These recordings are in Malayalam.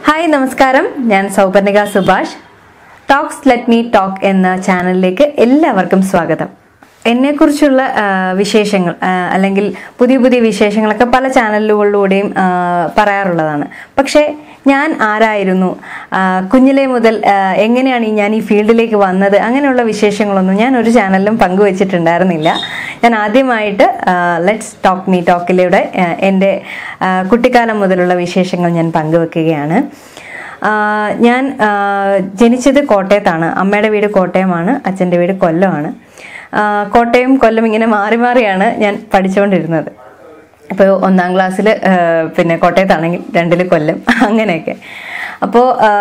ഹായ് നമസ്കാരം ഞാൻ Souparnika Subhash talks let me talk എന്ന ചാനലിലേക്ക് എല്ലാവർക്കും സ്വാഗതം എന്നെക്കുറിച്ചുള്ള ആ, വിശേഷങ്ങൾ ആ, അല്ലെങ്കിൽ പുതിയ പുതിയ വിശേഷങ്ങളൊക്കെ പല ചാനലുകളിലൂടെയും ആ, പറയാറുള്ളതാണ് പക്ഷേ ഞാൻ ആരായിരുന്നു ആ, കുഞ്ഞിലേ മുതൽ ആ, എങ്ങനെയാണ് ഈ ഞാൻ ഈ ഫീൽഡിലേക്ക് വന്നത് അങ്ങനെയുള്ള വിശേഷങ്ങളൊന്നും ഞാൻ ഒരു ചാനലിലും പങ്കുവച്ചിട്ടുണ്ടായിരുന്നില്ല ഞാൻ ആദ്യമായിട്ട് ലെറ്റ്സ് ടോക്ക് മീ ടോക്കിലൂടെ ആ, എൻ്റെ ആ, കുട്ടിക്കാലം മുതലുള്ള വിശേഷങ്ങൾ ഞാൻ പങ്കുവെക്കുകയാണ് ആ, ഞാൻ ആ, ജനിച്ചത് കോട്ടയത്താണ് അമ്മയുടെ വീട് കോട്ടയമാണ് അച്ഛൻ്റെ വീട് കൊല്ലമാണ് ആ, കോട്ടയം കൊല്ലം ഇങ്ങനെ മാറി മാറിയാണ് ഞാൻ പഠിച്ചുകൊണ്ടിരുന്നത് ഇപ്പോൾ ഒന്നാം ക്ലാസ്സിൽ പിന്നെ കോട്ടയത്താണെങ്കിൽ രണ്ടിൽ കൊല്ലം അങ്ങനെയൊക്കെ അപ്പോൾ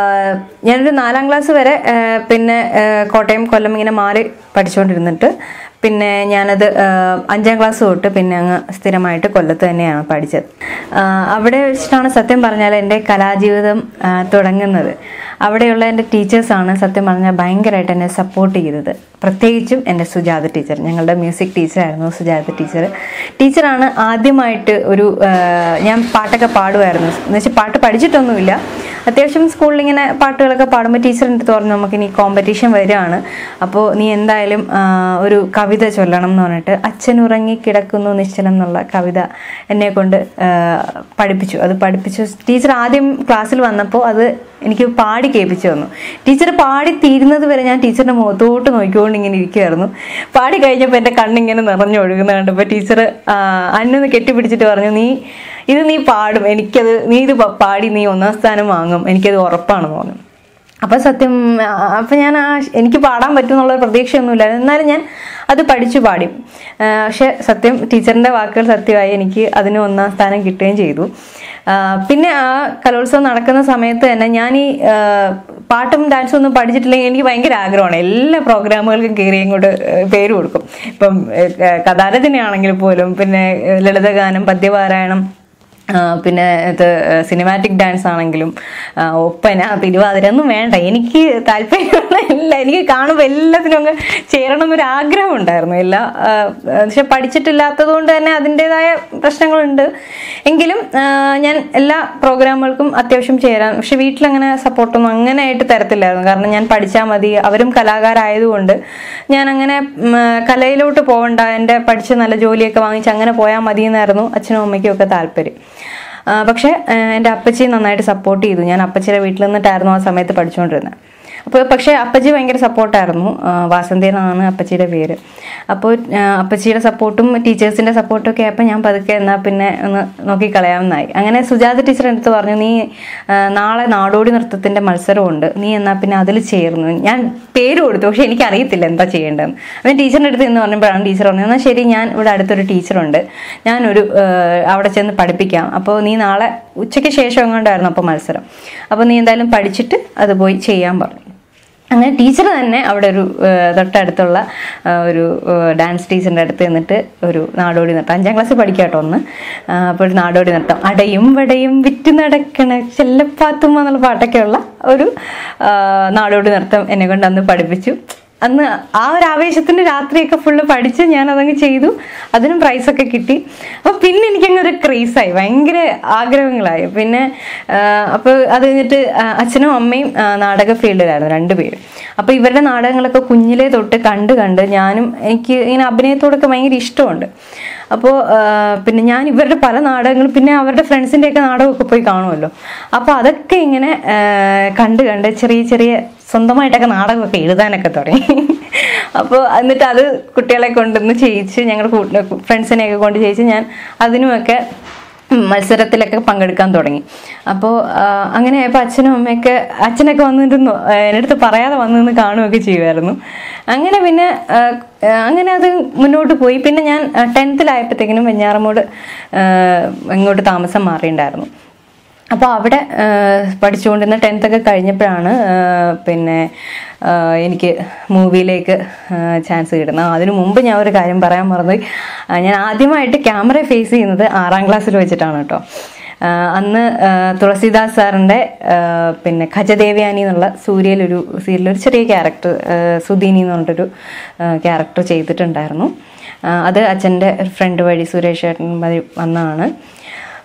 ഞാനൊരു നാലാം ക്ലാസ് വരെ ആ, പിന്നെ ആ, കോട്ടയം കൊല്ലം ഇങ്ങനെ മാറി പഠിച്ചുകൊണ്ടിരുന്നിട്ട് പിന്നെ ഞാനത് ആ, അഞ്ചാം ക്ലാസ് തൊട്ട് പിന്നെ അങ്ങ് സ്ഥിരമായിട്ട് കൊല്ലത്ത് തന്നെയാണ് പഠിച്ചത് ആ, അവിടെ വെച്ചിട്ടാണ് സത്യം പറഞ്ഞാൽ എൻ്റെ കലാജീവിതം ആ, തുടങ്ങുന്നത് അവിടെയുള്ള എൻ്റെ ടീച്ചേഴ്സാണ് സത്യം പറഞ്ഞാൽ ഭയങ്കരമായിട്ട് എന്നെ സപ്പോർട്ട് ചെയ്തത് പ്രത്യേകിച്ചും എൻ്റെ സുജാത ടീച്ചർ ഞങ്ങളുടെ മ്യൂസിക് ടീച്ചറായിരുന്നു സുജാത ടീച്ചർ ടീച്ചറാണ് ആദ്യമായിട്ട് ഒരു ആ, ഞാൻ പാട്ടൊക്കെ പാടുമായിരുന്നു എന്ന് വെച്ചാൽ പാട്ട് പഠിച്ചിട്ടൊന്നുമില്ല അത്യാവശ്യം സ്കൂളിൽ ഇങ്ങനെ പാട്ടുകളൊക്കെ പാടുമ്പോൾ ടീച്ചറിൻ്റെ അടുത്ത് പറഞ്ഞു നമുക്ക് ഇനി കോമ്പറ്റീഷൻ വരികയാണ് അപ്പോൾ നീ എന്തായാലും ആ, ഒരു കവിത ചൊല്ലണം എന്ന് പറഞ്ഞിട്ട് അച്ഛൻ ഉറങ്ങി കിടക്കുന്നു നിശ്ചലം എന്നുള്ള കവിത എന്നെ കൊണ്ട് ആ, പഠിപ്പിച്ചു അത് പഠിപ്പിച്ചു ടീച്ചർ ആദ്യം ക്ലാസ്സിൽ വന്നപ്പോൾ അത് എനിക്ക് പാടി കേൾപ്പിച്ചു തന്നു ടീച്ചർ പാടി തീരുന്നത് വരെ ഞാൻ ടീച്ചറിന്റെ മുഖത്തോട്ട് നോക്കിക്കൊണ്ട് ഇങ്ങനെ ഇരിക്കുമായിരുന്നു പാടി കഴിഞ്ഞപ്പോൾ എൻ്റെ കണ്ണിങ്ങനെ നിറഞ്ഞൊഴുകുന്ന കണ്ടപ്പോൾ ടീച്ചർ അന്നൊന്ന് കെട്ടിപ്പിടിച്ചിട്ട് പറഞ്ഞു നീ ഇത് നീ പാടും എനിക്കത് നീ ഇത് പ- പാടി നീ ഒന്നാം സ്ഥാനം വാങ്ങും എനിക്കത് ഉറപ്പാണെന്ന് പറഞ്ഞു അപ്പം സത്യം ആ, അപ്പം ഞാൻ ആ എനിക്ക് പാടാൻ പറ്റും എന്നുള്ള പ്രതീക്ഷയൊന്നുമില്ലായിരുന്നു എന്നാലും ഞാൻ അത് പഠിച്ചു പാടി ആ, പക്ഷെ സത്യം ടീച്ചറിൻ്റെ വാക്കുകൾ സത്യമായി എനിക്ക് അതിന് ഒന്നാം സ്ഥാനം കിട്ടുകയും ചെയ്തു ആ, പിന്നെ ആ കലോത്സവം നടക്കുന്ന സമയത്ത് തന്നെ ഞാൻ ഈ ആ, പാട്ടും ഡാൻസും ഒന്നും പഠിച്ചിട്ടില്ലെങ്കിൽ എനിക്ക് ഭയങ്കര ആഗ്രഹമാണ് എല്ലാ പ്രോഗ്രാമുകൾക്കും കയറി ഇങ്ങോട്ട് പേര് കൊടുക്കും ഇപ്പം ഏഹ്, കഥാരചനയാണെങ്കിൽ പോലും പിന്നെ ഏഹ്, ലളിതഗാനം പദ്യപാരായണം ആ, പിന്നെ ഇത് സിനിമാറ്റിക് ഡാൻസ് ആണെങ്കിലും ആ, ഒപ്പന തിരുവാതിര ഒന്നും വേണ്ട എനിക്ക് താല്പര്യമുള്ള എല്ലാ എനിക്ക് കാണുമ്പോൾ എല്ലാത്തിനും അങ്ങ് ചേരണം എന്നൊരു ആഗ്രഹം ഉണ്ടായിരുന്നു എല്ലാ ആ, പക്ഷെ പഠിച്ചിട്ടില്ലാത്തത് കൊണ്ട് തന്നെ അതിൻ്റെതായ പ്രശ്നങ്ങളുണ്ട് എങ്കിലും ആ, ഞാൻ എല്ലാ പ്രോഗ്രാമുകൾക്കും അത്യാവശ്യം ചേരാൻ പക്ഷെ വീട്ടിലങ്ങനെ സപ്പോർട്ടൊന്നും അങ്ങനെ ആയിട്ട് തരത്തില്ലായിരുന്നു കാരണം ഞാൻ പഠിച്ചാൽ മതി അവരും കലാകാരായതുകൊണ്ട് ഞാൻ അങ്ങനെ ഉം, കലയിലോട്ട് പോകണ്ട എൻ്റെ പഠിച്ച് നല്ല ജോലിയൊക്കെ വാങ്ങിച്ച് അങ്ങനെ പോയാൽ മതി എന്നായിരുന്നു അച്ഛനും അമ്മയ്ക്കും ഒക്കെ താല്പര്യം ആ, പക്ഷേ ആ, എൻ്റെ അപ്പച്ചി നന്നായിട്ട് സപ്പോർട്ട് ചെയ്തു ഞാൻ അപ്പച്ചിയുടെ വീട്ടിൽ നിന്നിട്ടായിരുന്നു ആ സമയത്ത് പഠിച്ചുകൊണ്ടിരുന്നത് അപ്പോൾ പക്ഷേ അപ്പച്ചി ഭയങ്കര സപ്പോർട്ടായിരുന്നു വാസന്തി എന്നാണ് അപ്പച്ചിയുടെ പേര് അപ്പോൾ ആ, അപ്പച്ചിയുടെ സപ്പോർട്ടും ടീച്ചേഴ്സിൻ്റെ സപ്പോർട്ടും ഒക്കെ ആയപ്പോൾ ഞാൻ പതുക്കെ എന്നാൽ പിന്നെ ഒന്ന് നോക്കിക്കളയാമെന്നായി അങ്ങനെ സുജാത ടീച്ചർ അടുത്ത് പറഞ്ഞു നീ ആ, നാളെ നാടോടി നൃത്തത്തിൻ്റെ മത്സരമുണ്ട് നീ എന്നാൽ പിന്നെ അതിൽ ചേർന്നു ഞാൻ പേര് കൊടുത്തു പക്ഷെ എനിക്കറിയത്തില്ല എന്താ ചെയ്യേണ്ടതെന്ന് അപ്പം ടീച്ചറിൻ്റെ അടുത്ത് എന്ന് പറഞ്ഞപ്പോഴാണ് ടീച്ചർ പറഞ്ഞത് എന്നാൽ ശരി ഞാൻ ഇവിടെ അടുത്തൊരു ടീച്ചറുണ്ട് ഞാനൊരു ആ, അവിടെ ചെന്ന് പഠിപ്പിക്കാം അപ്പോൾ നീ നാളെ ഉച്ചയ്ക്ക് ശേഷം എങ്ങോട്ടായിരുന്നു അപ്പോൾ മത്സരം അപ്പോൾ നീ എന്തായാലും പഠിച്ചിട്ട് അത് പോയി ചെയ്യാൻ പറഞ്ഞു അങ്ങനെ ടീച്ചർ തന്നെ അവിടെ ഒരു ആ, തൊട്ടടുത്തുള്ള ആ, ഒരു ആ, ഡാൻസ് ടീച്ചറിൻ്റെ അടുത്ത് നിന്നിട്ട് ഒരു നാടോടി നൃത്തം അഞ്ചാം ക്ലാസ്സിൽ പഠിക്കാം കേട്ടോ ഒന്ന് ആ, അപ്പോൾ ഒരു നാടോടി നൃത്തം അടയും വടയും വിറ്റ് നടക്കണ ചെല്ലപ്പാത്തുമ്മ എന്നുള്ള പാട്ടൊക്കെയുള്ള ഒരു ആ, നാടോടി നൃത്തം എന്നെ കൊണ്ട് അന്ന് പഠിപ്പിച്ചു അന്ന് ആ ഒരു ആവേശത്തിന്റെ രാത്രിയൊക്കെ ഫുള്ള് പഠിച്ച് ഞാൻ അതങ്ങ് ചെയ്തു അതിനും പ്രൈസൊക്കെ കിട്ടി അപ്പൊ പിന്നെ എനിക്കങ്ങ് ഒരു ക്രേസായി ഭയങ്കര ആഗ്രഹങ്ങളായി പിന്നെ അപ്പോൾ അത് കഴിഞ്ഞിട്ട് ആ, അച്ഛനും അമ്മയും ആ, നാടക ഫീൽഡിലായിരുന്നു രണ്ടുപേരും അപ്പോൾ ഇവരുടെ നാടകങ്ങളൊക്കെ കുഞ്ഞിലേ തൊട്ട് കണ്ട് കണ്ട് ഞാനും എനിക്ക് ഇങ്ങനെ അഭിനയത്തോടൊക്കെ ഭയങ്കര ഇഷ്ടമുണ്ട് അപ്പോൾ പിന്നെ ഞാൻ ഇവരുടെ പല നാടകങ്ങളും പിന്നെ അവരുടെ ഫ്രണ്ട്സിൻ്റെ ഒക്കെ നാടകമൊക്കെ പോയി കാണുമല്ലോ അപ്പോൾ അതൊക്കെ ഇങ്ങനെ ആ, കണ്ട് കണ്ട് ചെറിയ ചെറിയ സ്വന്തമായിട്ടൊക്കെ നാടകമൊക്കെ എഴുതാനൊക്കെ തുടങ്ങി അപ്പോൾ എന്നിട്ട് അത് കുട്ടികളെ കൊണ്ടുവന്ന് ചെയ്യിച്ച് ഞങ്ങളുടെ ഫ്രണ്ട്സിനെയൊക്കെ കൊണ്ട് ചെയ്യിച്ച് ഞാൻ അതിനുമൊക്കെ മത്സരത്തിലൊക്കെ പങ്കെടുക്കാൻ തുടങ്ങി അപ്പോൾ അങ്ങനെ ആയപ്പോൾ അച്ഛനും അമ്മയൊക്കെ അച്ഛനൊക്കെ വന്നിട്ട് നോ- ആ, എൻ്റെ അടുത്ത് പറയാതെ വന്ന് നിന്ന് കാണുകയൊക്കെ ചെയ്യുമായിരുന്നു അങ്ങനെ പിന്നെ ആ, ആ, അങ്ങനെ അത് മുന്നോട്ട് പോയി പിന്നെ ഞാൻ ടെൻത്തിലായപ്പോഴത്തേക്കിനും വെഞ്ഞാറമൂട് ആ, ഇങ്ങോട്ട് താമസം മാറിയിട്ടുണ്ടായിരുന്നു അപ്പോൾ അവിടെ ആ, പഠിച്ചുകൊണ്ടിരുന്ന ടെൻത്തൊക്കെ കഴിഞ്ഞപ്പോഴാണ് ആ, പിന്നെ ആ, എനിക്ക് മൂവിയിലേക്ക് ചാൻസ് കിട്ടുന്നത് അതിനു മുമ്പ് ഞാൻ ഒരു കാര്യം പറയാൻ മറന്നു ഞാൻ ആദ്യമായിട്ട് ക്യാമറ ഫേസ് ചെയ്യുന്നത് ആറാം ക്ലാസ്സിൽ വെച്ചിട്ടാണ് കേട്ടോ ആ, അന്ന് ആ, തുളസീദാസ് സാറിൻ്റെ ആ, പിന്നെ ഖജദേവയാനി എന്നുള്ള സൂര്യയിലൊരു സീരിയൽ ഒരു ചെറിയ ക്യാരക്ടർ സുധീനി എന്ന് പറഞ്ഞിട്ടൊരു ക്യാരക്ടർ ചെയ്തിട്ടുണ്ടായിരുന്നു ആ, അത് അച്ഛൻ്റെ ഫ്രണ്ട് വഴി സുരേഷ് ചേട്ടൻ വഴി വന്നതാണ്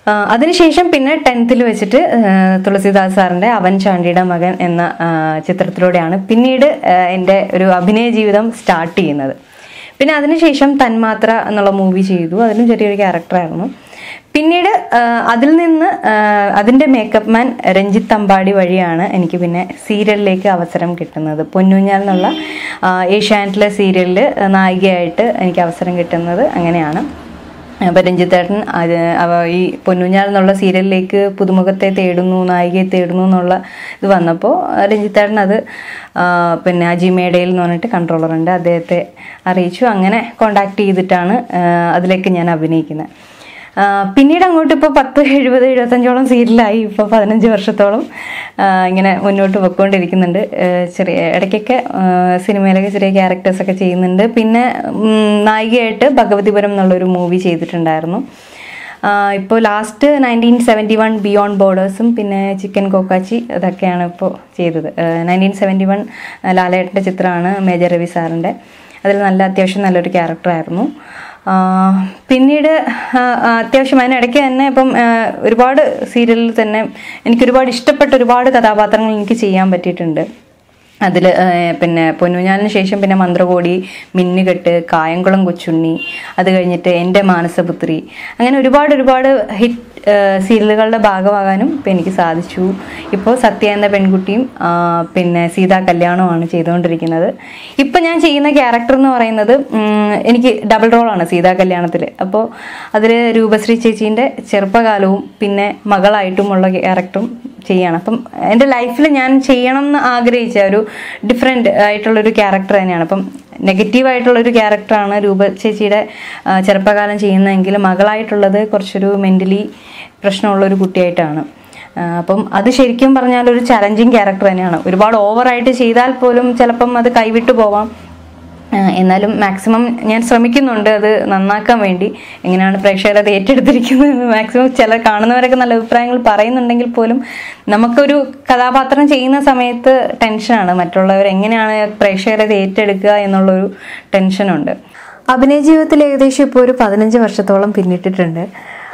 ആ, അതിനുശേഷം പിന്നെ ടെൻത്തിൽ വെച്ചിട്ട് ആ, തുളസിദാസ് സാറിന്റെ അവൻ ചാണ്ടിയുടെ മകൻ എന്ന ആ, ചിത്രത്തിലൂടെയാണ് പിന്നീട് ആ, എൻ്റെ ഒരു അഭിനയ ജീവിതം സ്റ്റാർട്ട് ചെയ്യുന്നത് പിന്നെ അതിനുശേഷം തന്മാത്ര എന്നുള്ള മൂവി ചെയ്തു അതിലും ചെറിയൊരു ക്യാരക്ടറായിരുന്നു പിന്നീട് ആ, അതിൽ നിന്ന് ആ, അതിൻ്റെ മേക്കപ്പ് മാൻ രഞ്ജിത്ത് അമ്പാടി വഴിയാണ് എനിക്ക് പിന്നെ സീരിയലിലേക്ക് അവസരം കിട്ടുന്നത് പൊന്നൂഞ്ഞാൽ എന്നുള്ള ആ, ഏഷ്യാനെറ്റിലെ സീരിയലിൽ നായികയായിട്ട് എനിക്ക് അവസരം കിട്ടുന്നത് അങ്ങനെയാണ് അപ്പം രഞ്ജിത്തേട്ടൻ അത് അവ ഈ പൊന്നുഞ്ഞാൽ എന്നുള്ള സീരിയലിലേക്ക് പുതുമുഖത്തെ തേടുന്നു നായികയെ തേടുന്നു എന്നുള്ള ഇത് വന്നപ്പോൾ രഞ്ജിത്തേട്ടൻ അത് ആ, പിന്നെ അജിമേഡയിൽ എന്ന് പറഞ്ഞിട്ട് കൺട്രോളറുണ്ട് അദ്ദേഹത്തെ അറിയിച്ചു അങ്ങനെ കോണ്ടാക്ട് ചെയ്തിട്ടാണ് ആ, അതിലേക്ക് ഞാൻ അഭിനയിക്കുന്നത് ആ, പിന്നീട് അങ്ങോട്ട് ഇപ്പോൾ പത്ത് എഴുപത് എഴുപത്തഞ്ചോളം സീരിയലായി ഇപ്പോൾ പതിനഞ്ച് വർഷത്തോളം ആ, ഇങ്ങനെ മുന്നോട്ട് പൊയ്ക്കൊണ്ടിരിക്കുന്നുണ്ട് ആ, ചെറിയ ഇടയ്ക്കൊക്കെ ആ, സിനിമയിലൊക്കെ ചെറിയ ക്യാരക്ടേഴ്സൊക്കെ ചെയ്യുന്നുണ്ട് പിന്നെ ഉം, നായികയായിട്ട് ഭഗവതിപുരം എന്നുള്ളൊരു മൂവി ചെയ്തിട്ടുണ്ടായിരുന്നു ഇപ്പോൾ last nineteen seventy one beyond ബോർഡേഴ്സും പിന്നെ ചിക്കൻ കോക്കാച്ചി അതൊക്കെയാണ് ഇപ്പോൾ ചെയ്തത് നയൻറ്റീൻ സെവൻറ്റി വൺ ലാലേട്ടൻ്റെ ചിത്രമാണ് മേജർ രവി സാറിൻ്റെ അതിൽ നല്ല അത്യാവശ്യം നല്ലൊരു ക്യാരക്ടറായിരുന്നു ആ, പിന്നീട് ആ, ആ, അത്യാവശ്യം അതിനിടയ്ക്ക് തന്നെ ഇപ്പം ആ, ഒരുപാട് സീരിയലിൽ തന്നെ എനിക്ക് ഒരുപാട് ഇഷ്ടപ്പെട്ട ഒരുപാട് കഥാപാത്രങ്ങൾ എനിക്ക് ചെയ്യാൻ പറ്റിയിട്ടുണ്ട് അതിൽ പിന്നെ പൊന്നുഞ്ഞാലിന് ശേഷം പിന്നെ മന്ത്രകോടി മിന്നുകെട്ട് കായംകുളം കൊച്ചുണ്ണി അത് കഴിഞ്ഞിട്ട് എൻ്റെ മാനസപുത്രി അങ്ങനെ ഒരുപാട് ഒരുപാട് ഹിറ്റ് സീരിയലുകളുടെ ഭാഗമാകാനും ഇപ്പം എനിക്ക് സാധിച്ചു ഇപ്പോൾ സത്യ എന്ന പെൺകുട്ടിയും ആ, പിന്നെ സീതാ കല്യാണവുമാണ് ചെയ്തുകൊണ്ടിരിക്കുന്നത് ഇപ്പം ഞാൻ ചെയ്യുന്ന ക്യാരക്ടർ എന്ന് പറയുന്നത് ഉം, എനിക്ക് ഡബിൾ റോളാണ് സീതാ കല്യാണത്തിൽ അപ്പോൾ അതിൽ രൂപശ്രീ ചേച്ചീൻ്റെ ചെറുപ്പകാലവും പിന്നെ മകളായിട്ടുമുള്ള ക്യാരക്ടറും ചെയ്യണം അപ്പം എൻ്റെ ലൈഫിൽ ഞാൻ ചെയ്യണം എന്ന് ആഗ്രഹിച്ച ഒരു ഡിഫറെൻ്റ് ആയിട്ടുള്ളൊരു ക്യാരക്ടർ തന്നെയാണ് അപ്പം നെഗറ്റീവ് ആയിട്ടുള്ളൊരു ക്യാരക്ടറാണ് രൂപ ചേച്ചിയുടെ ആ, ചെറുപ്പകാലം ചെയ്യുന്നതെങ്കിൽ മകളായിട്ടുള്ളത് കുറച്ചൊരു മെൻ്റലി പ്രശ്നമുള്ള ഒരു കുട്ടിയായിട്ടാണ് ആ, അപ്പം അത് ശരിക്കും പറഞ്ഞാൽ ഒരു ചലഞ്ചിങ് ക്യാരക്ടർ തന്നെയാണ് ഒരുപാട് ഓവറായിട്ട് ചെയ്താൽ പോലും ചിലപ്പം അത് കൈവിട്ടു പോവാം ആ, എന്നാലും മാക്സിമം ഞാൻ ശ്രമിക്കുന്നുണ്ട് അത് നന്നാക്കാൻ വേണ്ടി എങ്ങനെയാണ് പ്രേക്ഷകർ അത് ഏറ്റെടുത്തിരിക്കുന്നത് മാക്സിമം ചില കാണുന്നവരൊക്കെ നല്ല അഭിപ്രായങ്ങൾ പറയുന്നുണ്ടെങ്കിൽ പോലും നമുക്കൊരു കഥാപാത്രം ചെയ്യുന്ന സമയത്ത് ടെൻഷനാണ് മറ്റുള്ളവർ എങ്ങനെയാണ് പ്രേക്ഷകർ അത് ഏറ്റെടുക്കുക എന്നുള്ളൊരു ടെൻഷനുണ്ട് അഭിനയ ജീവിതത്തിൽ ഏകദേശം ഇപ്പോൾ ഒരു പതിനഞ്ച് വർഷത്തോളം പിന്നിട്ടിട്ടുണ്ട്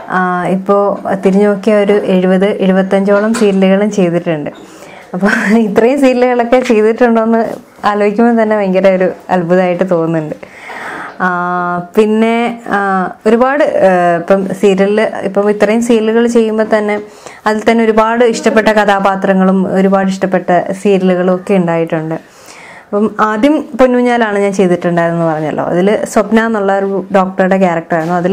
ഇപ്പോൾ തിരിഞ്ഞു നോക്കിയ ഒരു എഴുപത് എഴുപത്തഞ്ചോളം സീരിയലുകളും ചെയ്തിട്ടുണ്ട് അപ്പോൾ ഇത്രയും സീരിയലുകളൊക്കെ ചെയ്തിട്ടുണ്ടോയെന്ന് ആലോചിക്കുമ്പോൾ തന്നെ ഭയങ്കര ഒരു അത്ഭുതമായിട്ട് തോന്നുന്നുണ്ട് ആ, പിന്നെ ആ, ഒരുപാട് ആ, ഇപ്പം സീരിയലിൽ ഇപ്പം ഇത്രയും സീരിയലുകൾ ചെയ്യുമ്പോൾ തന്നെ അതിൽ തന്നെ ഒരുപാട് ഇഷ്ടപ്പെട്ട കഥാപാത്രങ്ങളും ഒരുപാട് ഇഷ്ടപ്പെട്ട സീരിയലുകളും ഒക്കെ ഉണ്ടായിട്ടുണ്ട് അപ്പം ആദ്യം പൊന്നൂഞ്ഞാലാണ് ഞാൻ ചെയ്തിട്ടുണ്ടായിരുന്നു പറഞ്ഞല്ലോ അതിൽ സ്വപ്ന എന്നുള്ള ഒരു ഡോക്ടറുടെ ക്യാരക്ടറായിരുന്നു അതിൽ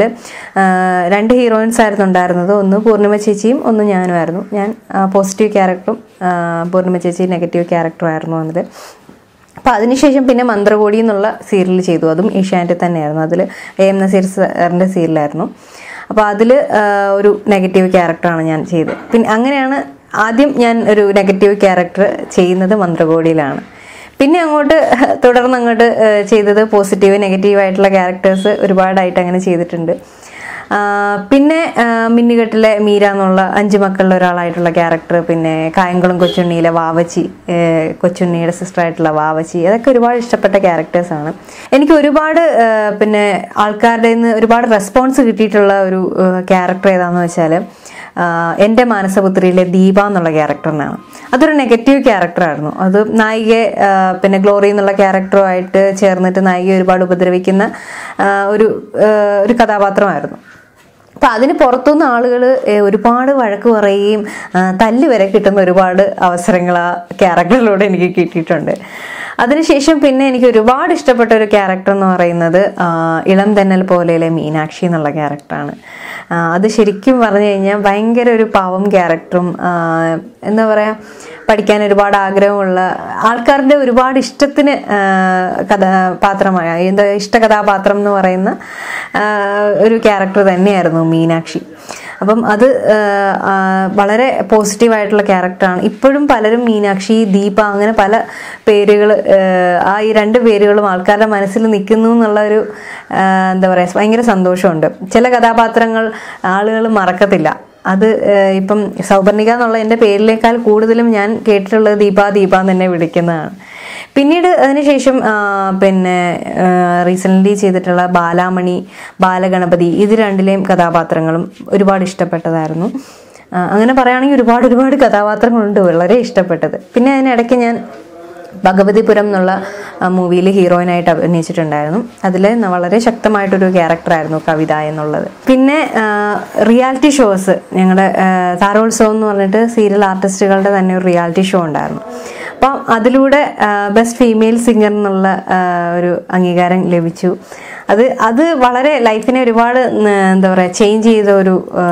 രണ്ട് ഹീറോയിൻസ് ആയിരുന്നു ഉണ്ടായിരുന്നത് ഒന്ന് പൂർണിമ ചേച്ചിയും ഒന്ന് ഞാനുമായിരുന്നു ഞാൻ പോസിറ്റീവ് ക്യാരക്ടറും ആ, പൂർണിമ ചേച്ചി നെഗറ്റീവ് ക്യാരക്ടറും ആയിരുന്നു അതിൽ അപ്പം അതിനുശേഷം പിന്നെ മന്ത്രകോടി എന്നുള്ള സീരിയൽ ചെയ്തു അതും ഏഷ്യാനെറ്റിൽ തന്നെയായിരുന്നു അതിൽ എ എം നസീർ സാറിൻ്റെ സീരിയലായിരുന്നു അപ്പോൾ അതിൽ ഒരു നെഗറ്റീവ് ക്യാരക്ടറാണ് ഞാൻ ചെയ്തത് പിന്നെ അങ്ങനെയാണ് ആദ്യം ഞാൻ ഒരു നെഗറ്റീവ് ക്യാരക്ടർ ചെയ്യുന്നത് മന്ത്രകോടിയിലാണ് പിന്നെ അങ്ങോട്ട് തുടർന്ന് അങ്ങോട്ട് ഏഹ്, ചെയ്തത് പോസിറ്റീവ് നെഗറ്റീവ് ആയിട്ടുള്ള ക്യാരക്ടേഴ്സ് ഒരുപാടായിട്ട് അങ്ങനെ ചെയ്തിട്ടുണ്ട് ആ, പിന്നെ ആ, മിന്നുകെട്ടിലെ മീര എന്നുള്ള അഞ്ച് മക്കളിൽ ഒരാളായിട്ടുള്ള ക്യാരക്ടർ പിന്നെ കായംകുളം കൊച്ചുണ്ണിയിലെ വാവച്ചി ഏഹ്, കൊച്ചുണ്ണിയുടെ സിസ്റ്റർ ആയിട്ടുള്ള വാവച്ചി അതൊക്കെ ഒരുപാട് ഇഷ്ടപ്പെട്ട ക്യാരക്ടേഴ്സാണ് എനിക്ക് ഒരുപാട് ആ, പിന്നെ ആൾക്കാരുടെ നിന്ന് ഒരുപാട് റെസ്പോൺസ് കിട്ടിയിട്ടുള്ള ഒരു ക്യാരക്ടർ ഏതാണെന്ന് വെച്ചാൽ എൻ്റെ മാനസപുത്രിയിലെ ദീപ എന്നുള്ള ക്യാരക്ടറിനാണ് അതൊരു നെഗറ്റീവ് ക്യാരക്ടറായിരുന്നു അത് നായികയെ ആ, പിന്നെ ഗ്ലോറി എന്നുള്ള ക്യാരക്ടറുമായിട്ട് ചേർന്നിട്ട് നായികയെ ഒരുപാട് ഉപദ്രവിക്കുന്ന ആ, ഒരു ആ, ഒരു കഥാപാത്രമായിരുന്നു അപ്പം അതിന് പുറത്തുനിന്ന് ആളുകൾ ഒരുപാട് വഴക്ക് പറയുകയും ആ, തല്ല് വരെ കിട്ടുന്ന ഒരുപാട് അവസരങ്ങൾ ആ ക്യാരക്ടറിലൂടെ എനിക്ക് കിട്ടിയിട്ടുണ്ട് അതിനുശേഷം പിന്നെ എനിക്ക് ഒരുപാട് ഇഷ്ടപ്പെട്ട ഒരു ക്യാരക്ടർ എന്ന് പറയുന്നത് ആ, ഇളം തെന്നൽ പോലെയിലെ മീനാക്ഷി എന്നുള്ള ക്യാരക്ടറാണ് ആ, അത് ശരിക്കും പറഞ്ഞു കഴിഞ്ഞാൽ ഭയങ്കര ഒരു പാവം ക്യാരക്ടറും ആ, എന്താ പറയുക പഠിക്കാൻ ഒരുപാട് ആഗ്രഹമുള്ള ആൾക്കാരുടെ ഒരുപാട് ഇഷ്ടത്തിന് ആ, കഥാപാത്രമായ എന്താ ഇഷ്ട കഥാപാത്രം എന്ന് പറയുന്ന ആ, ഒരു ക്യാരക്ടർ തന്നെയായിരുന്നു മീനാക്ഷി അപ്പം അത് ആ, ആ, വളരെ പോസിറ്റീവായിട്ടുള്ള ക്യാരക്ടറാണ് ഇപ്പോഴും പലരും മീനാക്ഷി ദീപ അങ്ങനെ പല പേരുകൾ ആ ഈ രണ്ട് പേരുകളും ആൾക്കാരുടെ മനസ്സിൽ നിൽക്കുന്നു എന്നുള്ള ഒരു ആ, എന്താ പറയുക ഭയങ്കര സന്തോഷമുണ്ട് ചില കഥാപാത്രങ്ങൾ ആളുകൾ മറക്കത്തില്ല അത് ഏഹ്, ഇപ്പം സൗപർണിക എന്നുള്ള എൻ്റെ പേരിനേക്കാൾ കൂടുതലും ഞാൻ കേട്ടിട്ടുള്ളത് ദീപ ദീപ എന്ന് തന്നെ വിളിക്കുന്നതാണ് പിന്നീട് അതിനുശേഷം ആ, പിന്നെ റീസെൻ്റ്ലി ചെയ്തിട്ടുള്ള ബാലാമണി ബാലഗണപതി ഇത് രണ്ടിലെയും കഥാപാത്രങ്ങളും ഒരുപാട് ഇഷ്ടപ്പെട്ടതായിരുന്നു ആ, അങ്ങനെ പറയുകയാണെങ്കിൽ ഒരുപാട് ഒരുപാട് കഥാപാത്രങ്ങളുണ്ട് വളരെ ഇഷ്ടപ്പെട്ടത് പിന്നെ അതിനിടയ്ക്ക് ഞാൻ ഭഗവതിപുരം എന്നുള്ള മൂവിയിൽ ഹീറോയിനായിട്ട് അഭിനയിച്ചിട്ടുണ്ടായിരുന്നു അതിൽ വളരെ ശക്തമായിട്ടൊരു ക്യാരക്ടറായിരുന്നു കവിത എന്നുള്ളത് പിന്നെ റിയാലിറ്റി ഷോസ് ഞങ്ങളുടെ താരോത്സവം എന്ന് പറഞ്ഞിട്ട് സീരിയൽ ആർട്ടിസ്റ്റുകളുടെ തന്നെ ഒരു റിയാലിറ്റി ഷോ ഉണ്ടായിരുന്നു അപ്പം അതിലൂടെ ബെസ്റ്റ് ഫീമെയിൽ സിംഗർ എന്നുള്ള ആ, ഒരു അംഗീകാരം ലഭിച്ചു അത് അത് വളരെ ലൈഫിനെ ഒരുപാട് ഉം, എന്താ പറയുക ചേഞ്ച് ചെയ്ത ഒരു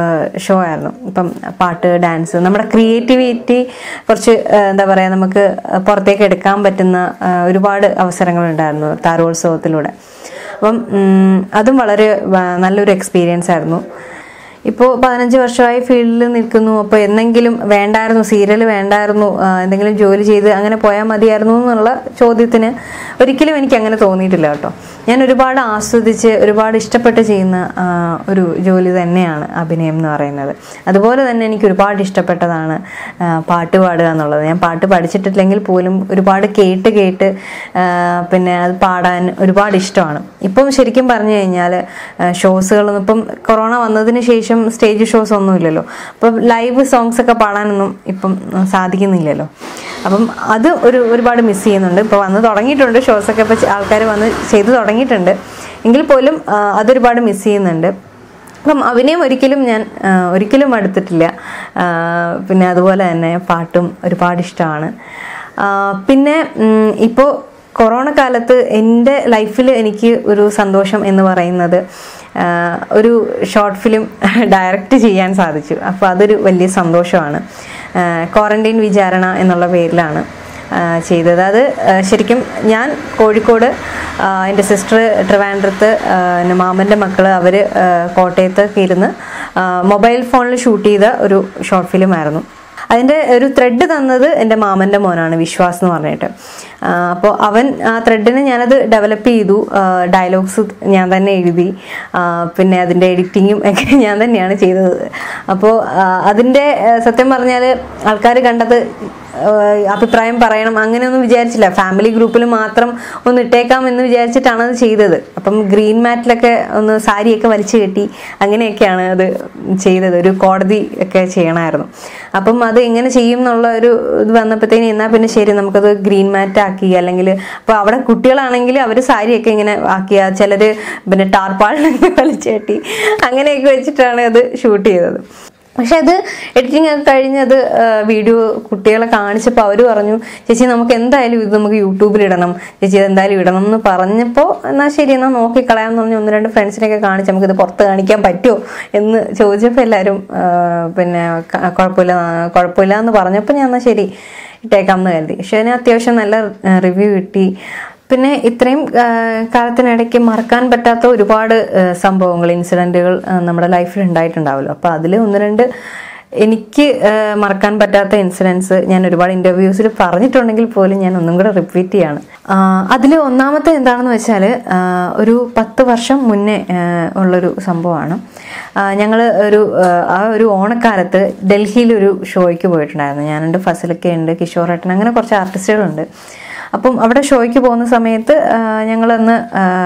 ഷോ ആയിരുന്നു ഇപ്പം പാട്ട് ഡാൻസ് നമ്മുടെ ക്രിയേറ്റിവിറ്റി കുറച്ച് ആ, എന്താ പറയുക നമുക്ക് പുറത്തേക്ക് എടുക്കാൻ പറ്റുന്ന ആ, ഒരുപാട് അവസരങ്ങളുണ്ടായിരുന്നു താരോത്സവത്തിലൂടെ അപ്പം ഉം, അതും വളരെ വ- നല്ലൊരു എക്സ്പീരിയൻസ് ആയിരുന്നു ഇപ്പോൾ പതിനഞ്ച് വർഷമായി ഫീൽഡിൽ നിൽക്കുന്നു അപ്പോൾ എന്തെങ്കിലും വേണ്ടായിരുന്നു സീരിയൽ വേണ്ടായിരുന്നു ആ, എന്തെങ്കിലും ജോലി ചെയ്ത് അങ്ങനെ പോയാൽ മതിയായിരുന്നു എന്നുള്ള ചോദ്യത്തിന് ഒരിക്കലും എനിക്ക് അങ്ങനെ തോന്നിയിട്ടില്ല കേട്ടോ ഞാൻ ഒരുപാട് ആസ്വദിച്ച് ഒരുപാട് ഇഷ്ടപ്പെട്ട് ചെയ്യുന്ന ആ, ഒരു ജോലി തന്നെയാണ് അഭിനയം എന്ന് പറയുന്നത് അതുപോലെ തന്നെ എനിക്ക് ഒരുപാട് ഇഷ്ടപ്പെട്ടതാണ് ആ, പാട്ട് പാടുക എന്നുള്ളത് ഞാൻ പാട്ട് പഠിച്ചിട്ടില്ലെങ്കിൽ പോലും ഒരുപാട് കേട്ട് കേട്ട് ആ, പിന്നെ അത് പാടാൻ ഒരുപാട് ഇഷ്ടമാണ് ഇപ്പം ശരിക്കും പറഞ്ഞു കഴിഞ്ഞാൽ ഷോസുകളൊന്നും ഇപ്പം കൊറോണ വന്നതിന് ശേഷം സ്റ്റേജ് ഷോസ് ഒന്നും ഇല്ലല്ലോ അപ്പം ലൈവ് സോങ്സ് ഒക്കെ പാടാനൊന്നും ഇപ്പം സാധിക്കുന്നില്ലല്ലോ അപ്പം അത് ഒരു ഒരുപാട് മിസ് ചെയ്യുന്നുണ്ട് ഇപ്പോൾ വന്ന് തുടങ്ങിയിട്ടുണ്ട് ഷോസൊക്കെ ഇപ്പോൾ ആൾക്കാർ വന്ന് ചെയ്തു തുടങ്ങിയിട്ടുണ്ട് എങ്കിൽ പോലും ആ, അതൊരുപാട് മിസ് ചെയ്യുന്നുണ്ട് അപ്പം അഭിനയം ഒരിക്കലും ഞാൻ ആ, ഒരിക്കലും മടുത്തിട്ടില്ല ആ, പിന്നെ അതുപോലെ തന്നെ പാട്ടും ഒരുപാട് ഇഷ്ടമാണ് ആ, പിന്നെ ഇപ്പോൾ കൊറോണ കാലത്ത് എൻ്റെ ലൈഫിൽ എനിക്ക് ഒരു സന്തോഷം എന്ന് പറയുന്നത് ആ, ഒരു ഷോർട്ട് ഫിലിം ഡയറക്റ്റ് ചെയ്യാൻ സാധിച്ചു അപ്പോൾ അതൊരു വലിയ സന്തോഷമാണ് ക്വാറന്റൈൻ വിചാരണ എന്നുള്ള പേരിലാണ് ആ, ചെയ്തത് അത് ആ, ശരിക്കും ഞാൻ കോഴിക്കോട് ആ, എൻ്റെ സിസ്റ്റർ ട്രിവാൻഡ്രത്ത് ആ, എൻ്റെ മാമൻ്റെ മക്കൾ അവർ കോട്ടയത്തൊക്കെ ഇരുന്ന് ആ, മൊബൈൽ ഫോണിൽ ഷൂട്ട് ചെയ്ത ഒരു ഷോർട്ട് ഫിലിമായിരുന്നു അതിൻ്റെ ഒരു ത്രെഡ് തന്നത് എൻ്റെ മാമൻ്റെ മോനാണ് വിശ്വാസ് എന്ന് പറഞ്ഞിട്ട് അപ്പോൾ അവൻ ആ ത്രെഡിനെ ഞാനത് ഡെവലപ്പ് ചെയ്തു ഡയലോഗ്സ് ഞാൻ തന്നെ എഴുതി ആ, പിന്നെ അതിൻ്റെ എഡിറ്റിങ്ങും ഒക്കെ ഞാൻ തന്നെയാണ് ചെയ്തത് അപ്പോൾ അതിൻ്റെ ആ, സത്യം പറഞ്ഞാൽ ആൾക്കാർ കണ്ടത് ആ, അഭിപ്രായം പറയണം അങ്ങനെയൊന്നും വിചാരിച്ചില്ല ഫാമിലി ഗ്രൂപ്പിൽ മാത്രം ഒന്ന് ഇട്ടേക്കാം എന്ന് വിചാരിച്ചിട്ടാണ് അത് ചെയ്തത് അപ്പം ഗ്രീൻ മാറ്റിലൊക്കെ ഒന്ന് സാരിയൊക്കെ വലിച്ചു കെട്ടി അങ്ങനെയൊക്കെയാണ് അത് ചെയ്തത് ഒരു കോടതി ഒക്കെ ചെയ്യണമായിരുന്നു അപ്പം അത് എങ്ങനെ ചെയ്യും എന്നുള്ള ഒരു ഇത് വന്നപ്പോഴത്തേന് എന്നാൽ പിന്നെ ശരി നമുക്കത് ഗ്രീൻ മാറ്റ് ആക്കി അല്ലെങ്കിൽ അപ്പോൾ അവിടെ കുട്ടികളാണെങ്കിൽ അവർ സാരിയൊക്കെ ഇങ്ങനെ ആക്കിയ ചിലർ പിന്നെ ടാർപ്പാളിനൊക്കെ വലിച്ചു കെട്ടി അങ്ങനെയൊക്കെ വെച്ചിട്ടാണ് അത് ഷൂട്ട് ചെയ്തത് പക്ഷെ അത് എഡിറ്റിംഗ് ഒക്കെ കഴിഞ്ഞത് വീഡിയോ കുട്ടികളെ കാണിച്ചപ്പോൾ അവർ പറഞ്ഞു ചേച്ചി നമുക്ക് എന്തായാലും ഇത് നമുക്ക് യൂട്യൂബിൽ ഇടണം ചേച്ചി ഇത് എന്തായാലും ഇടണം എന്ന് പറഞ്ഞപ്പോൾ എന്നാൽ ശരി എന്നാൽ നോക്കിക്കളയാമെന്ന് പറഞ്ഞ് ഒന്ന് രണ്ട് ഫ്രണ്ട്സിനെയൊക്കെ കാണിച്ച് നമുക്കിത് പുറത്ത് കാണിക്കാൻ പറ്റുമോ എന്ന് ചോദിച്ചപ്പോൾ എല്ലാവരും ആ, പിന്നെ ക- കുഴപ്പമില്ല ആ, കുഴപ്പമില്ല എന്ന് പറഞ്ഞപ്പോൾ ഞാൻ എന്നാൽ ശരി ഇട്ടേക്കാം എന്ന് കരുതി പക്ഷെ അതിന് അത്യാവശ്യം നല്ല റിവ്യൂ കിട്ടി പിന്നെ ഇത്രയും ആ, കാലത്തിനിടയ്ക്ക് മറക്കാൻ പറ്റാത്ത ഒരുപാട് ആ, സംഭവങ്ങൾ ഇൻസിഡൻറ്റുകൾ നമ്മുടെ ലൈഫിൽ ഉണ്ടായിട്ടുണ്ടാവുമല്ലോ അപ്പോൾ അതിൽ ഒന്ന് രണ്ട് എനിക്ക് ആ, മറക്കാൻ പറ്റാത്ത ഇൻസിഡൻസ് ഞാൻ ഒരുപാട് ഇൻ്റർവ്യൂസിൽ പറഞ്ഞിട്ടുണ്ടെങ്കിൽ പോലും ഞാൻ ഒന്നും കൂടെ റിപ്പീറ്റ് ചെയ്യാണ് അതിൽ ഒന്നാമത്തെ എന്താണെന്ന് വെച്ചാൽ ഒരു പത്ത് വർഷം മുന്നേ ആ, ഉള്ളൊരു സംഭവമാണ് ഞങ്ങൾ ഒരു ആ, ആ ഒരു ഓണക്കാലത്ത് ഡൽഹിയിൽ ഒരു ഷോയ്ക്ക് പോയിട്ടുണ്ടായിരുന്നു ഞാനുണ്ട് ഫസലൊക്കെ ഉണ്ട് കിഷോറേട്ടൻ അങ്ങനെ കുറച്ച് ആർട്ടിസ്റ്റുകളുണ്ട് അപ്പം അവിടെ ഷോയ്ക്ക് പോകുന്ന സമയത്ത് ഞങ്ങളന്ന്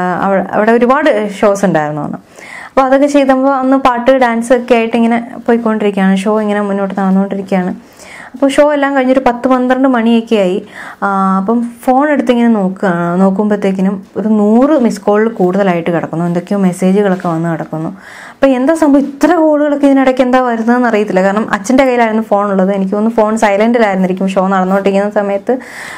അവിടെ ഒരുപാട് ഷോസ് ഉണ്ടായിരുന്നു അന്ന് അപ്പോൾ അതൊക്കെ ചെയ്തപ്പോൾ അന്ന് പാട്ട് ഡാൻസ് ഒക്കെ ആയിട്ട് ഇങ്ങനെ പോയിക്കൊണ്ടിരിക്കുകയാണ് ഷോ ഇങ്ങനെ മുന്നോട്ട് നടന്നുകൊണ്ടിരിക്കുകയാണ് അപ്പോൾ ഷോ എല്ലാം കഴിഞ്ഞൊരു പത്ത് പന്ത്രണ്ട് മണിയൊക്കെ ആയി ആ, അപ്പം ഫോൺ എടുത്ത് ഇങ്ങനെ നോക്കുക നോക്കുമ്പോഴത്തേക്കിനും ഒരു നൂറ് മിസ് കോളിൽ കൂടുതലായിട്ട് കിടക്കുന്നു എന്തൊക്കെയോ മെസ്സേജുകളൊക്കെ വന്ന് കിടക്കുന്നു അപ്പോൾ എന്താ സംഭവം ഇത്ര കോളുകളൊക്കെ ഇതിനിടയ്ക്ക് എന്താ വരുന്നതെന്ന് അറിയത്തില്ല കാരണം അച്ഛൻ്റെ കയ്യിലായിരുന്നു ഫോൺ ഉള്ളത് എനിക്ക് തോന്നുന്നു ഫോൺ സൈലൻറ്റിലായിരുന്നിരിക്കും ഷോ നടന്നുകൊണ്ടിരിക്കുന്ന സമയത്ത്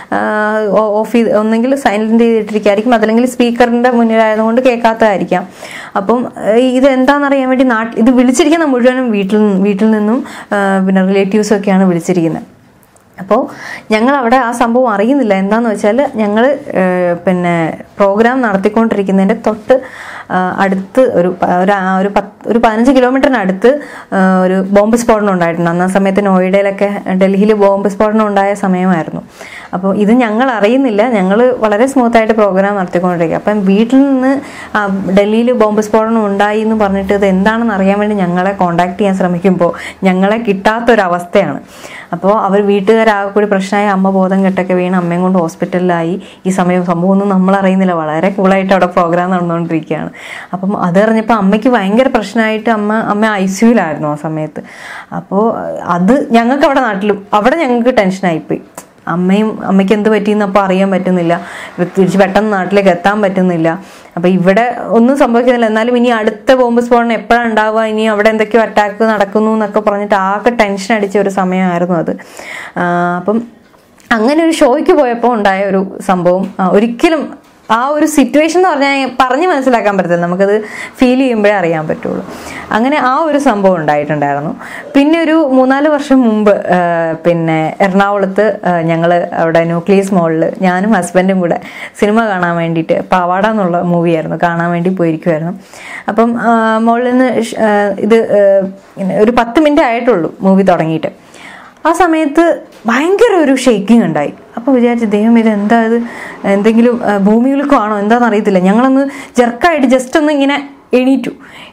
ഓഫ് ചെയ്ത് ഒന്നെങ്കിൽ സൈലൻറ്റ് ചെയ്തിട്ടിരിക്കുകയായിരിക്കും അതല്ലെങ്കിൽ സ്പീക്കറിൻ്റെ മുന്നിലായതുകൊണ്ട് കേൾക്കാത്തതായിരിക്കാം അപ്പം ഏഹ്, ഇത് എന്താണെന്നറിയാൻ വേണ്ടി നാട്ടിൽ ഇത് വിളിച്ചിരിക്കുന്ന മുഴുവനും വീട്ടിൽ നിന്ന് വീട്ടിൽ നിന്നും ആ, പിന്നെ റിലേറ്റീവ്സും ഒക്കെയാണ് വിളിച്ചിരിക്കുന്നത് അപ്പോൾ ഞങ്ങൾ അവിടെ ആ സംഭവം അറിയുന്നില്ല എന്താന്ന് വെച്ചാൽ ഞങ്ങൾ പിന്നെ പ്രോഗ്രാം നടത്തിക്കൊണ്ടിരിക്കുന്നതിൻ്റെ തൊട്ട് ആ, അടുത്ത് ഒരു പ- ഒരു ആ ഒരു പത്ത് ഒരു പതിനഞ്ച് കിലോമീറ്ററിനടുത്ത് ആ, ഒരു ബോംബ് സ്ഫോടനം ഉണ്ടായിട്ടുണ്ട് അന്ന് ആ സമയത്ത് നോയിഡയിലൊക്കെ ഡൽഹിയിൽ ബോംബ് സ്ഫോടനം ഉണ്ടായ സമയമായിരുന്നു അപ്പോൾ ഇത് ഞങ്ങൾ അറിയുന്നില്ല ഞങ്ങൾ വളരെ സ്മൂത്തായിട്ട് പ്രോഗ്രാം നടത്തിക്കൊണ്ടിരിക്കുക അപ്പം വീട്ടിൽ നിന്ന് ആ, ഡൽഹിയിൽ ബോംബ് സ്ഫോടനം ഉണ്ടായി എന്ന് പറഞ്ഞിട്ട് ഇത് എന്താണെന്ന് അറിയാൻ വേണ്ടി ഞങ്ങളെ കോണ്ടാക്ട് ചെയ്യാൻ ശ്രമിക്കുമ്പോൾ ഞങ്ങളെ കിട്ടാത്തൊരവസ്ഥയാണ് അപ്പോൾ അവർ വീട്ടുകാരാകെ കൂടി പ്രശ്നമായി അമ്മ ബോധം കെട്ടൊക്കെ വീണ് അമ്മയും കൊണ്ട് ഹോസ്പിറ്റലിലായി ഈ സമയം സംഭവം ഒന്നും നമ്മൾ അറിയുന്നില്ല വളരെ കൂളായിട്ട് അവിടെ പ്രോഗ്രാം നടന്നുകൊണ്ടിരിക്കുകയാണ് അപ്പം അതറിഞ്ഞപ്പോൾ അമ്മയ്ക്ക് ഭയങ്കര പ്രശ്നമായിട്ട് അമ്മ അമ്മ ഐ സിയുലായിരുന്നു ആ സമയത്ത് അപ്പോൾ അത് ഞങ്ങൾക്ക് അവിടെ നാട്ടിലും അവിടെ ഞങ്ങൾക്ക് ടെൻഷനായിപ്പോയി അമ്മയും അമ്മയ്ക്ക് എന്ത് പറ്റിയെന്ന് അപ്പോൾ അറിയാൻ പറ്റുന്നില്ല തിരിച്ച് പെട്ടെന്ന് നാട്ടിലേക്ക് എത്താൻ പറ്റുന്നില്ല അപ്പോൾ ഇവിടെ ഒന്നും സംഭവിക്കുന്നില്ല എന്നാലും ഇനി അടുത്ത ബോംബ് സ്ഫോടനം എപ്പോഴാണ് ഉണ്ടാവുക ഇനി അവിടെ എന്തൊക്കെയോ അറ്റാക്ക് നടക്കുന്നു എന്നൊക്കെ പറഞ്ഞിട്ട് ആകെ ടെൻഷൻ അടിച്ച ഒരു സമയമായിരുന്നു അത് ആ, അപ്പം അങ്ങനെ ഒരു ഷോയ്ക്ക് പോയപ്പോൾ ഉണ്ടായ ഒരു സംഭവം ആ, ഒരിക്കലും ആ ഒരു സിറ്റുവേഷൻ എന്ന് പറഞ്ഞാൽ പറഞ്ഞ് മനസ്സിലാക്കാൻ പറ്റത്തില്ല നമുക്കത് ഫീൽ ചെയ്യുമ്പോഴേ അറിയാൻ പറ്റുള്ളൂ അങ്ങനെ ആ ഒരു സംഭവം ഉണ്ടായിട്ടുണ്ടായിരുന്നു പിന്നെ ഒരു മൂന്നാല് വർഷം മുമ്പ് ആ, പിന്നെ എറണാകുളത്ത് ഞങ്ങൾ അവിടെ ന്യൂക്ലിയസ് മോളിൽ ഞാനും ഹസ്ബൻഡും കൂടെ സിനിമ കാണാൻ വേണ്ടിയിട്ട് പാവാട എന്നുള്ള മൂവിയായിരുന്നു കാണാൻ വേണ്ടി പോയിരിക്കുമായിരുന്നു അപ്പം മോളിൽ നിന്ന് ഷ്- ആ, ഇത് ആ, ഇങ്ങനെ ഒരു പത്ത് മിനിറ്റ് ആയിട്ടുള്ളൂ മൂവി തുടങ്ങിയിട്ട് ആ സമയത്ത് ഭയങ്കര ഒരു ഷേക്കിംഗ് ഉണ്ടായി അപ്പോൾ വിചാരിച്ചു ദൈവം ഇത് എന്താ ഇത് എന്തെങ്കിലും ആ, ഭൂമികുലുക്കമാണോ എന്താണെന്ന് അറിയത്തില്ല ഞങ്ങളൊന്ന് ജെർക്കായിട്ട് ജസ്റ്റ് ഒന്ന് ഇങ്ങനെ എണീറ്റു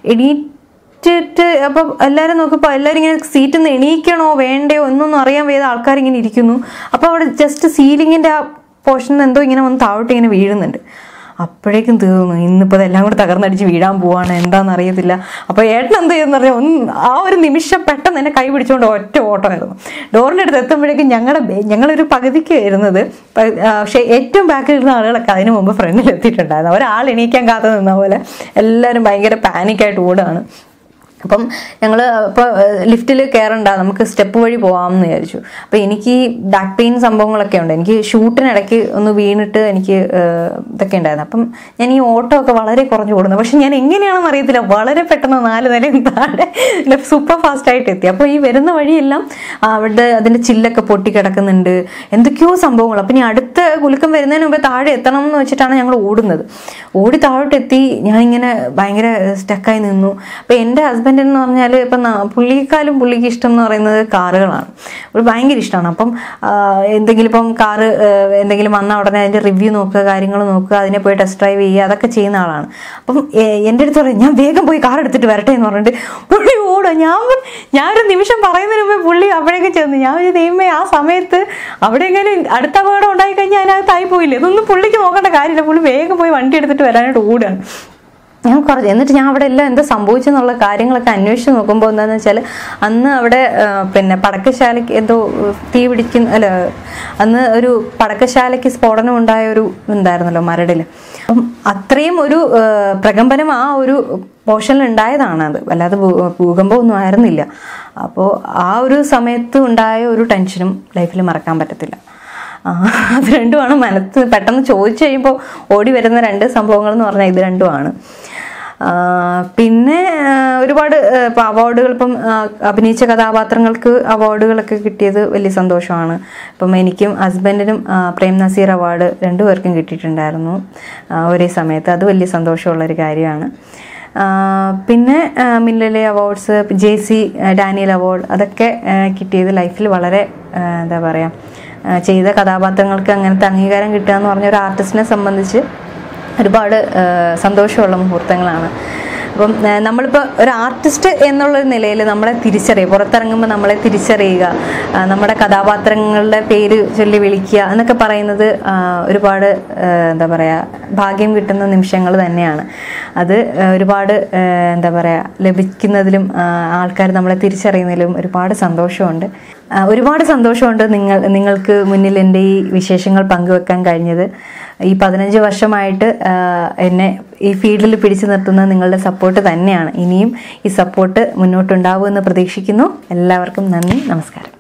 എണീറ്റിട്ട് അപ്പം എല്ലാവരും നോക്കിയപ്പോൾ എല്ലാവരും ഇങ്ങനെ സീറ്റിൽ നിന്ന് എണീക്കണോ വേണ്ടയോ എന്നൊന്നും അറിയാൻ വയ്യാതെ ആൾക്കാർ ഇങ്ങനെ ഇരിക്കുന്നു അപ്പോൾ അവിടെ ജസ്റ്റ് സീലിങ്ങിൻ്റെ ആ പോർഷനിൽ എന്തോ ഇങ്ങനെ വന്ന് താഴോട്ട് ഇങ്ങനെ വീഴുന്നുണ്ട് അപ്പോഴേക്കും തീർന്നു ഇന്നിപ്പോൾ ഇതെല്ലാം കൂടെ തകർന്നടിച്ച് വീഴാൻ പോവാണ് എന്താണെന്ന് അറിയത്തില്ല അപ്പോൾ ഏട്ടൻ എന്ത് ചെയ്യുന്ന പറഞ്ഞാൽ ഒന്ന് ആ ഒരു നിമിഷം പെട്ടെന്ന് എന്നെ കൈ പിടിച്ചുകൊണ്ട് ഒറ്റ ഓട്ടമായിരുന്നു ഡോറിൻ്റെ അടുത്ത് എത്തുമ്പോഴേക്കും ഞങ്ങളുടെ ബേ- ഞങ്ങളൊരു പകുതിക്ക് ഇരുന്നത് പ- ആ, പക്ഷേ ഏറ്റവും ബാക്കിൽ ഇരുന്ന ആളുകളൊക്കെ അതിന് മുമ്പ് ഫ്രണ്ടിൽ എത്തിയിട്ടുണ്ടായിരുന്നു ഒരാൾ എണീക്കാൻ കാത്തു നിന്ന പോലെ എല്ലാവരും ഭയങ്കര പാനിക്കായിട്ട് ഓടുകയാണ് അപ്പം ഞങ്ങൾ ഇപ്പോൾ ലിഫ്റ്റിൽ കയറണ്ട നമുക്ക് സ്റ്റെപ്പ് വഴി പോകാമെന്ന് വിചാരിച്ചു അപ്പോൾ എനിക്ക് ഈ ബാക്ക് പെയിൻ സംഭവങ്ങളൊക്കെ ഉണ്ട് എനിക്ക് ഷൂട്ടിനിടയ്ക്ക് ഒന്ന് വീണിട്ട് എനിക്ക് ഏഹ്, ഇതൊക്കെ ഉണ്ടായിരുന്നു അപ്പം ഞാൻ ഈ ഓട്ടോ ഒക്കെ വളരെ കുറഞ്ഞു ഓടുന്നു പക്ഷെ ഞാൻ എങ്ങനെയാണെന്ന് അറിയത്തില്ല വളരെ പെട്ടെന്ന് നാല് നിലയും താഴെ സൂപ്പർ ഫാസ്റ്റ് ആയിട്ട് എത്തി അപ്പോൾ ഈ വരുന്ന വഴിയെല്ലാം അവിടെ അതിൻ്റെ ചില്ലൊക്കെ പൊട്ടി കിടക്കുന്നുണ്ട് എന്തൊക്കെയോ സംഭവങ്ങൾ അപ്പം ഇനി അടുത്ത കുലുക്കം വരുന്നതിന് മുമ്പേ താഴെ എത്തണം എന്ന് വെച്ചിട്ടാണ് ഞങ്ങൾ ഓടുന്നത് ഓടി താഴോട്ടെത്തി ഞാനിങ്ങനെ ഭയങ്കര സ്റ്റക്കായി നിന്നു അപ്പം എൻ്റെ ഹസ്ബൻഡ് എന്ന് പറഞ്ഞാൽ ഇപ്പം ന- പുള്ളിക്കാലും പുള്ളിക്ക് ഇഷ്ടം എന്ന് പറയുന്നത് കാറുകളാണ് ഒരു ഭയങ്കര ഇഷ്ടമാണ് അപ്പം ആ, എന്തെങ്കിലും ഇപ്പം കാറ് എന്തെങ്കിലും വന്ന ഉടനെ അതിൻ്റെ റിവ്യൂ നോക്കുക കാര്യങ്ങൾ നോക്കുക അതിനെ പോയി ടെസ്റ്റ് ഡ്രൈവ് ചെയ്യുക അതൊക്കെ ചെയ്യുന്ന ആളാണ് അപ്പം എ- എൻ്റെ അടുത്ത് പറയും ഞാൻ വേഗം പോയി കാർ എടുത്തിട്ട് വരട്ടെ എന്ന് പറഞ്ഞിട്ട് പുള്ളി ഓടുക ഞാൻ പ- ഞാനൊരു നിമിഷം പറയുന്നതിന് മുമ്പേ പുള്ളി അവിടേക്ക് ചെന്നു ഞാൻ വിചാരിച്ചു, ദൈവമേ ആ സമയത്ത് അവിടെ എങ്ങനെ അടുത്ത അപകടം ഉണ്ടായി കഴിഞ്ഞാൽ അതിനകത്തായി പോയില്ലേ ഇതൊന്നും പുള്ളിക്ക് നോക്കേണ്ട കാര്യമില്ല പുള്ളി വേഗം പോയി വണ്ടി എടുത്തിട്ട് വരാനായിട്ട് ഓടുകയാണ് ഞാൻ കുറച്ച് എന്നിട്ട് ഞാൻ അവിടെ എല്ലാം എന്താ സംഭവിച്ചെന്നുള്ള കാര്യങ്ങളൊക്കെ അന്വേഷിച്ച് നോക്കുമ്പോൾ എന്താണെന്ന് വെച്ചാൽ അന്ന് അവിടെ ആ, പിന്നെ പടക്കശാലയ്ക്ക് എന്തോ ഏഹ്, തീ പിടിക്കുന്ന അല്ല അന്ന് ഒരു പടക്കശാലയ്ക്ക് സ്ഫോടനം ഉണ്ടായ ഒരു ഉണ്ടായിരുന്നല്ലോ മരടിൽ അപ്പം അത്രയും ഒരു ഏഹ്, പ്രകമ്പനം ആ ഒരു പോർഷനിൽ ഉണ്ടായതാണ് അത് അല്ലാതെ ഭൂ- ഭൂകമ്പമൊന്നും ആയിരുന്നില്ല അപ്പോൾ ആ ഒരു സമയത്ത് ഉണ്ടായ ഒരു ടെൻഷനും ലൈഫിൽ മറക്കാൻ പറ്റത്തില്ല ആ, അത് രണ്ടുമാണ് മനസ്സ് പെട്ടെന്ന് ചോദിച്ചു കഴിയുമ്പോൾ ഓടി വരുന്ന രണ്ട് സംഭവങ്ങൾ എന്ന് പറഞ്ഞാൽ ഇത് രണ്ടുമാണ് ആ, പിന്നെ ആ, ഒരുപാട് ആ, ഇപ്പം അവാർഡുകൾ ഇപ്പം ആ, അഭിനയിച്ച കഥാപാത്രങ്ങൾക്ക് അവാർഡുകളൊക്കെ കിട്ടിയത് വലിയ സന്തോഷമാണ് ഇപ്പം എനിക്കും ഹസ്ബൻഡിനും ആ, പ്രേം നസീർ അവാർഡ് രണ്ടുപേർക്കും കിട്ടിയിട്ടുണ്ടായിരുന്നു ആ, ഒരേ സമയത്ത് അത് വലിയ സന്തോഷമുള്ളൊരു കാര്യമാണ് ആ, പിന്നെ ആ, Minnale awards J C Daniel award അതൊക്കെ ആ, കിട്ടിയത് ലൈഫിൽ വളരെ ആ, എന്താ പറയുക ആ, ചെയ്ത കഥാപാത്രങ്ങൾക്ക് അങ്ങനത്തെ അംഗീകാരം കിട്ടുക എന്ന് പറഞ്ഞ ഒരു ആർട്ടിസ്റ്റിനെ സംബന്ധിച്ച് ഒരുപാട് ആ, സന്തോഷമുള്ള മുഹൂർത്തങ്ങളാണ് അപ്പം ആ, നമ്മളിപ്പോൾ ഒരു ആർട്ടിസ്റ്റ് എന്നുള്ള നിലയിൽ നമ്മളെ തിരിച്ചറിയുക പുറത്തിറങ്ങുമ്പോൾ നമ്മളെ തിരിച്ചറിയുക ആ, നമ്മുടെ കഥാപാത്രങ്ങളുടെ പേര് ചൊല്ലി വിളിക്കുക എന്നൊക്കെ പറയുന്നത് ആ, ഒരുപാട് ആ, എന്താ പറയുക ഭാഗ്യം കിട്ടുന്ന നിമിഷങ്ങൾ തന്നെയാണ് അത് ആ, ഒരുപാട് ആ, എന്താ പറയുക ലഭിക്കുന്നതിലും ആൾക്കാർ നമ്മളെ തിരിച്ചറിയുന്നതിലും ഒരുപാട് സന്തോഷമുണ്ട് ആ, ഒരുപാട് സന്തോഷമുണ്ട് നിങ്ങൾ നിങ്ങൾക്ക് മുന്നിൽ എൻ്റെ ഈ വിശേഷങ്ങൾ പങ്കുവെക്കാൻ കഴിഞ്ഞത് ഈ പതിനഞ്ച് വർഷമായിട്ട് ആ, എന്നെ ഈ ഫീൽഡിൽ പിടിച്ചു നിർത്തുന്ന നിങ്ങളുടെ സപ്പോർട്ട് തന്നെയാണ് ഇനിയും ഈ സപ്പോർട്ട് മുന്നോട്ടുണ്ടാവുമെന്ന് പ്രതീക്ഷിക്കുന്നു എല്ലാവർക്കും നന്ദി നമസ്കാരം